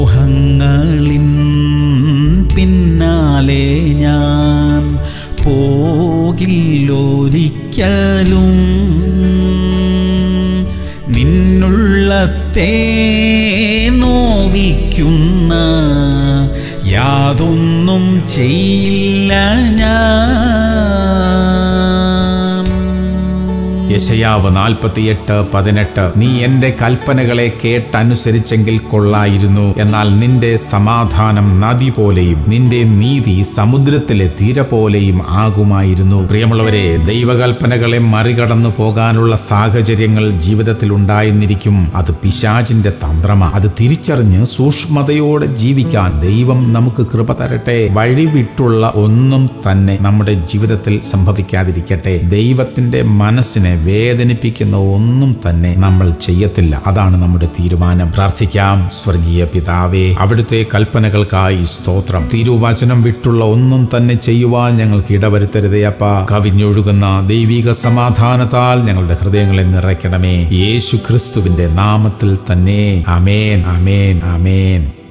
മോഹങ്ങളിൻ പിന്നാലെ ഞാൻ പോകില്ലൊരിക്കലും നിന്നുള്ളത്തെ നോവിക്കുന്ന യാതൊന്നും ചെയ്യില്ല ഞാൻ യശയാവ് നാൽപ്പത്തിയെട്ട് പതിനെട്ട് നീ എന്റെ കൽപ്പനകളെ കേട്ടനുസരിച്ചെങ്കിൽ കൊള്ളായിരുന്നു എന്നാൽ നിന്റെ സമാധാനം നദി പോലെയും നിന്റെ നീതി സമുദ്രത്തിലെ തീര പോലെയും ആകുമായിരുന്നു പ്രിയമുള്ളവരെ ദൈവകൽപ്പനകളെ മറികടന്നു പോകാനുള്ള സാഹചര്യങ്ങൾ ജീവിതത്തിൽ ഉണ്ടായെന്നിരിക്കും അത് പിശാചിന്റെ തന്ത്രമാണ് അത് തിരിച്ചറിഞ്ഞ് സൂക്ഷ്മതയോടെ ജീവിക്കാൻ ദൈവം നമുക്ക് കൃപ തരട്ടെ വഴിവിട്ടുള്ള ഒന്നും തന്നെ നമ്മുടെ ജീവിതത്തിൽ സംഭവിക്കാതിരിക്കട്ടെ ദൈവത്തിന്റെ മനസ്സിനെ വേദനിപ്പിക്കുന്ന ഒന്നും തന്നെ നമ്മൾ ചെയ്യത്തില്ല അതാണ് നമ്മുടെ തീരുമാനം പ്രാർത്ഥിക്കാം സ്വർഗീയ പിതാവേ അവിടുത്തെ കൽപ്പനകൾക്കായി സ്തോത്രം തിരുവചനം വിട്ടുള്ള ഒന്നും തന്നെ ചെയ്യുവാൻ ഞങ്ങൾക്ക് ഇടവരുത്തരുതേ അപ്പ കവിഞ്ഞൊഴുകുന്ന ദൈവിക സമാധാനത്താൽ ഞങ്ങളുടെ ഹൃദയങ്ങളെ നിറയ്ക്കണമേ യേശു ക്രിസ്തുവിന്റെ നാമത്തിൽ തന്നെ അമേൻ അമേൻ അമേൻ